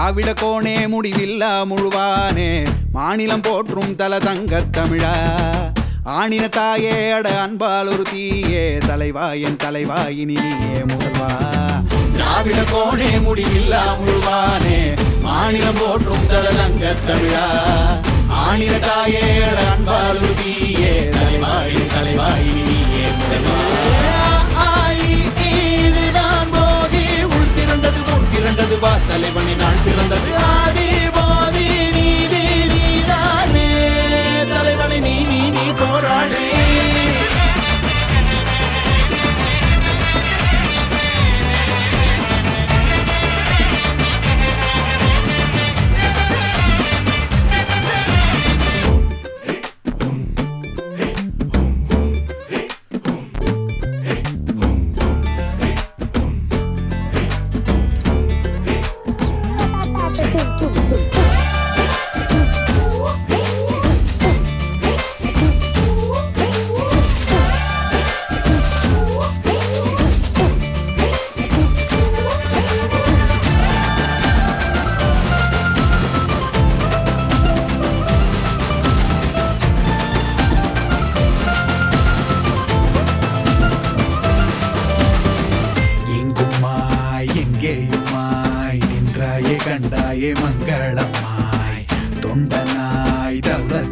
திராவிட கோணே முடிவில்லா முழுவானே மாநிலம் போற்றும் தல தங்கத் தமிழா ஆணின தாயே அட அன்பால் ஒரு தீயே தலைவா என் தலைவா இனி நீயே முதல்வா திராவிட கோணே முடிவில்லா முழுவானே மாநிலம் போற்றும் தல தங்கத் தமிழா ஆணின தாயே அட அன்பால் ஒரு தீயே தலைவா என் தலைவா இனி நீயே முதல்வா ஆயி இதுதான் போதி உள் திறந்தது உள் திரண்டது வா தலைவனி நாள் பிறந்தது ஆதி போதி நீதி நீதானே தலைவனை நீ நீ நீ போராளி எங்குமாய் எங்கேயுமாய் நின்றாயே கண்டாயே மங்களமாய் தொண்டனாய் தௌலத்